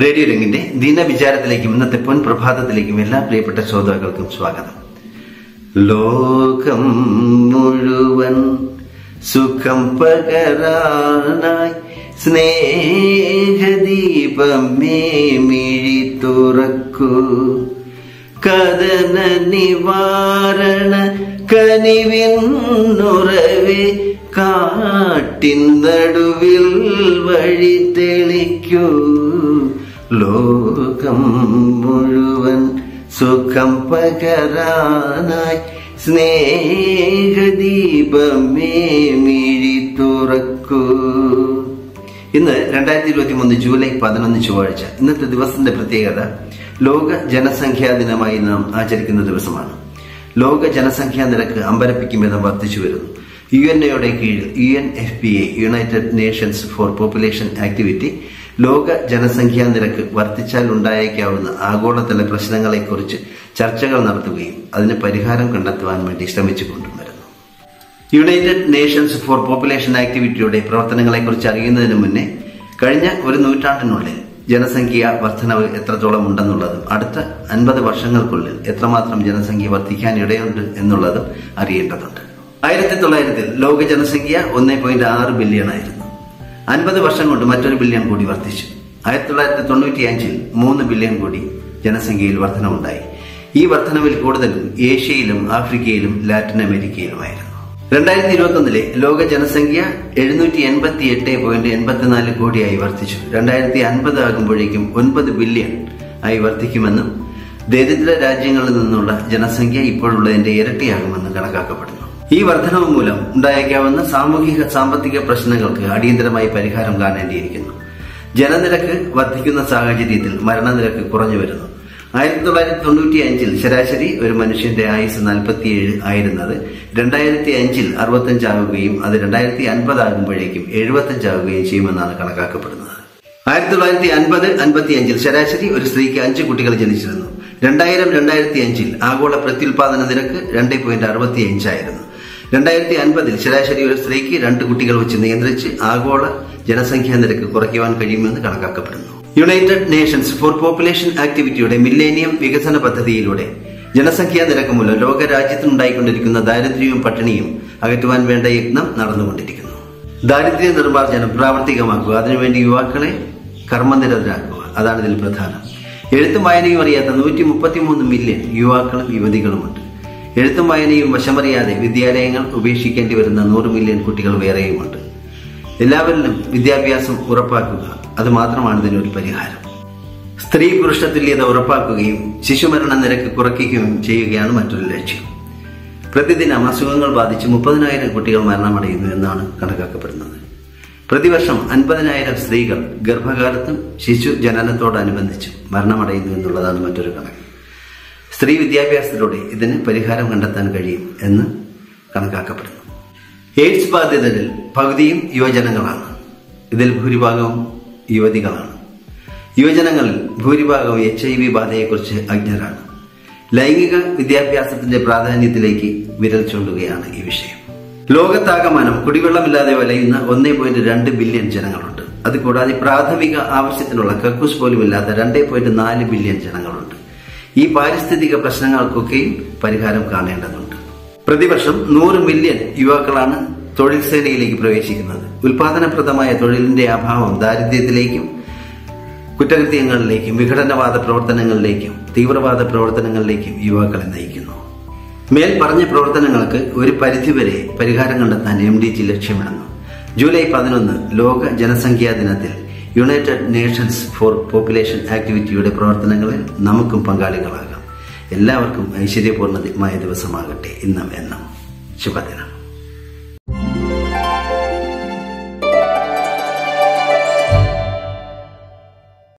radio രംഗിന്റെ ദിനവിചാരത്തിലേക്കും ഇന്നത്തെ പൊൻ പ്രഭാതത്തിലേക്കും എല്ലാ പ്രിയപ്പെട്ട ശ്രോതാക്കൾക്കും സ്വാഗതം ലോകം മുഴുവൻ സുഖം പകരാനായി സ്നേഹദീപമേ മിഴി തുറക്കൂ കഥന നിവാരണ കനിവിന്നുറവേ കാട്ടിൻ നടുവിൽ വഴി തെളിക്കൂ ലോകം മുഴുവൻ സുഖം പകരാനായി സ്നേഹദീപമേ മിഴി തുറക്കൂ ഇന്ന് രണ്ടായിരത്തി ഇരുപത്തി മൂന്ന് ജൂലൈ പതിനൊന്ന് ചൊവ്വാഴ്ച ഇന്നത്തെ ദിവസത്തിന്റെ പ്രത്യേകത ലോക ജനസംഖ്യാ ദിനമായി നാം ആചരിക്കുന്ന ദിവസമാണ് ലോക ജനസംഖ്യാ നിരക്ക് അമ്പരപ്പിക്കും വിധം വർദ്ധിച്ചു വരുന്നു യു എൻ എയുടെ കീഴിൽ U N F P A United Nations for population activity ലോക ജനസംഖ്യാ നിരക്ക് വർദ്ധിച്ചാൽ ഉണ്ടായേക്കാവുന്ന ആഗോളതല പ്രശ്നങ്ങളെക്കുറിച്ച് ചർച്ചകൾ നടത്തുകയും അതിന് പരിഹാരം കണ്ടെത്തുവാൻ വേണ്ടി ശ്രമിച്ചുകൊണ്ടും വരുന്നു യുണൈറ്റഡ് നേഷൻസ് ഫോർ പോപ്പുലേഷൻ ആക്ടിവിറ്റിയുടെ പ്രവർത്തനങ്ങളെക്കുറിച്ച് അറിയുന്നതിന് മുന്നേ കഴിഞ്ഞ ഒരു നൂറ്റാണ്ടിനുള്ളിൽ ജനസംഖ്യ വർധനവ് എത്രത്തോളം ഉണ്ടെന്നുള്ളതും അടുത്ത അൻപത് വർഷങ്ങൾക്കുള്ളിൽ എത്രമാത്രം ജനസംഖ്യ വർദ്ധിക്കാൻ ഇടയുണ്ട് എന്നുള്ളതും അറിയേണ്ടതുണ്ട് ആയിരത്തി തൊള്ളായിരത്തിൽ ലോക ജനസംഖ്യ ഒന്നേ പോയിന്റ് ആറ് ബില്യൺ ആയിരുന്നു അൻപത് വർഷം കൊണ്ട് മറ്റൊരു ബില്യൺ കൂടി വർദ്ധിച്ചു ആയിരത്തി തൊള്ളായിരത്തി തൊണ്ണൂറ്റി അഞ്ചിൽ മൂന്ന് ബില്യൺ കൂടി ജനസംഖ്യയിൽ വർധനവുണ്ടായി ഈ വർധനവിൽ കൂടുതലും ഏഷ്യയിലും ആഫ്രിക്കയിലും ലാറ്റിൻ അമേരിക്കയിലുമായിരുന്നു രണ്ടായിരത്തി ഇരുപത്തി ഒന്നിലെ ലോക ജനസംഖ്യ എഴുന്നൂറ്റി എൺപത്തി എട്ട് പോയിന്റ് എൺപത്തിനാല് കോടിയായി വർദ്ധിച്ചു രണ്ടായിരത്തി അൻപത് ആകുമ്പോഴേക്കും ഒൻപത് ബില്യൺ ആയി വർദ്ധിക്കുമെന്നും ദരിദ്ര രാജ്യങ്ങളിൽ നിന്നുള്ള ജനസംഖ്യ ഇപ്പോഴുള്ളതിന്റെ ഇരട്ടിയാകുമെന്നും കണക്കാക്കപ്പെടുന്നു ഈ വർധനവ് മൂലം ഉണ്ടായേക്കാവുന്ന സാമൂഹിക സാമ്പത്തിക പ്രശ്നങ്ങൾക്ക് അടിയന്തരമായി പരിഹാരം കാണേണ്ടിയിരിക്കുന്നു ജനനിരക്ക് വർദ്ധിക്കുന്ന സാഹചര്യത്തിൽ മരണനിരക്ക് കുറഞ്ഞു വരുന്നു ആയിരത്തി തൊള്ളായിരത്തി തൊണ്ണൂറ്റി അഞ്ചിൽ ശരാശരി ഒരു മനുഷ്യന്റെ ആയുസ് നാൽപ്പത്തിയേഴ് ആയിരുന്നത് രണ്ടായിരത്തി അഞ്ചിൽ അറുപത്തഞ്ചാവുകയും അത് രണ്ടായിരത്തി അൻപതാകുമ്പോഴേക്കും എഴുപത്തഞ്ചാവുകയും ചെയ്യുമെന്നാണ് കണക്കാക്കപ്പെടുന്നത് ആയിരത്തി തൊള്ളായിരത്തി അൻപത് അൻപത്തി അഞ്ചിൽ ശരാശരി ഒരു സ്ത്രീക്ക് അഞ്ച് കുട്ടികൾ ജനിച്ചിരുന്നു രണ്ടായിരം രണ്ടായിരത്തി അഞ്ചിൽ ആഗോള പ്രത്യുൽപാദന നിരക്ക് രണ്ട് പോയിന്റ് അറുപത്തി അഞ്ചായിരുന്നു രണ്ടായിരത്തി അൻപതിൽ ശരാശരി ഒരു സ്ത്രീക്ക് രണ്ട് കുട്ടികൾ വെച്ച് നിയന്ത്രിച്ച് ആഗോള ജനസംഖ്യാ നിരക്ക് കുറയ്ക്കുവാൻ കഴിയുമെന്ന് കണക്കാക്കപ്പെടുന്നു യുണൈറ്റഡ് നേഷൻസ് ഫോർ പോപ്പുലേഷൻ ആക്ടിവിറ്റിയുടെ മില്ലേനിയം വികസന പദ്ധതിയിലൂടെ ജനസംഖ്യാ നിരക്ക് മൂലം ലോകരാജ്യത്തിനുണ്ടായിക്കൊണ്ടിരിക്കുന്ന ദാരിദ്ര്യവും പട്ടിണിയും അകറ്റുവാൻ വേണ്ട യത്നം നടന്നുകൊണ്ടിരിക്കുന്നു ദാരിദ്ര്യ നിർമ്മാർജ്ജനം പ്രാവർത്തികമാക്കുക അതിനുവേണ്ടി യുവാക്കളെ കർമ്മനിരതരാക്കുക അതാണ് ഇതിൽ പ്രധാനം എഴുത്തും വായനയും അറിയാത്ത നൂറ്റി മുപ്പത്തിമൂന്ന് മില്യൺ യുവാക്കളും യുവതികളുമുണ്ട് എഴുത്തും വായനയും വശമറിയാതെ വിദ്യാലയങ്ങൾ ഉപേക്ഷിക്കേണ്ടി വരുന്ന നൂറ് മില്യൺ കുട്ടികൾ വേറെയുമുണ്ട് എല്ലാവരിലും വിദ്യാഭ്യാസം ഉറപ്പാക്കുക അത് മാത്രമാണ് ഇതിനൊരു പരിഹാരം സ്ത്രീ പുരുഷ തുല്യത ഉറപ്പാക്കുകയും ശിശുമരണ നിരക്ക് കുറയ്ക്കുകയും ചെയ്യുകയാണ് മറ്റൊരു ലക്ഷ്യം പ്രതിദിനം അസുഖങ്ങൾ ബാധിച്ച് മുപ്പതിനായിരം കുട്ടികൾ മരണമടയുന്നു എന്നാണ് കണക്കാക്കപ്പെടുന്നത് പ്രതിവർഷം അൻപതിനായിരം സ്ത്രീകൾ ഗർഭകാലത്തും ശിശു ജനനത്തോടനുബന്ധിച്ചും മരണമടയുന്നു എന്നുള്ളതാണ് മറ്റൊരു കണക്ക് സ്ത്രീ വിദ്യാഭ്യാസത്തിലൂടെ ഇതിന് പരിഹാരം കണ്ടെത്താൻ കഴിയും എന്ന് കണക്കാക്കപ്പെടുന്നു എയ്ഡ്സ് ബാധിതരിൽ പകുതിയും യുവജനങ്ങളാണ് ഇതിൽ ഭൂരിഭാഗവും യുവതികളാണ് യുവജനങ്ങളിൽ ഭൂരിഭാഗവും എച്ച് ഐ വി ബാധയെക്കുറിച്ച് അജ്ഞരാണ് ലൈംഗിക വിദ്യാഭ്യാസത്തിന്റെ പ്രാധാന്യത്തിലേക്ക് വിരൽ ചൂണ്ടുകയാണ് ഈ വിഷയം ലോകത്താകമാനം കുടിവെള്ളമില്ലാതെ വലയുന്ന ഒന്നേ പോയിന്റ് രണ്ട് ബില്യൺ ജനങ്ങളുണ്ട് അതുകൂടാതെ പ്രാഥമിക ആവശ്യത്തിനുള്ള കക്കൂസ് പോലുമില്ലാത്ത രണ്ടേ പോയിന്റ് നാല് ബില്യൺ ജനങ്ങളുണ്ട് ഈ പാരിസ്ഥിതിക പ്രശ്നങ്ങൾക്കൊക്കെയും പരിഹാരം കാണേണ്ടതുണ്ട് പ്രതിവർഷം നൂറ് മില്യൺ യുവാക്കളാണ് തൊഴിൽ സേനയിലേക്ക് പ്രവേശിക്കുന്നത് ഉൽപാദനപ്രദമായ തൊഴിലിന്റെ അഭാവം ദാരിദ്ര്യത്തിലേക്കും കുറ്റകൃത്യങ്ങളിലേക്കും വിഘടനവാദ പ്രവർത്തനങ്ങളിലേക്കും തീവ്രവാദ പ്രവർത്തനങ്ങളിലേക്കും യുവാക്കളെ നയിക്കുന്നു മേൽ പറഞ്ഞ പ്രവർത്തനങ്ങൾക്ക് ഒരു പരിധിവരെ പരിഹാരം കണ്ടെത്താൻ എം ഡി ജി ലക്ഷ്യമിടുന്നു ജൂലൈ പതിനൊന്ന് ലോക ജനസംഖ്യാ ദിനത്തിൽ യുണൈറ്റഡ് നേഷൻസ് ഫോർ പോപ്പുലേഷൻ ആക്ടിവിറ്റിയുടെ പ്രവർത്തനങ്ങളിൽ നമുക്കും പങ്കാളികളാകാം എല്ലാവർക്കും ഐശ്വര്യപൂർണ്ണമായ ദിവസമാകട്ടെ ഇന്നും എന്നും ശുഭദിനം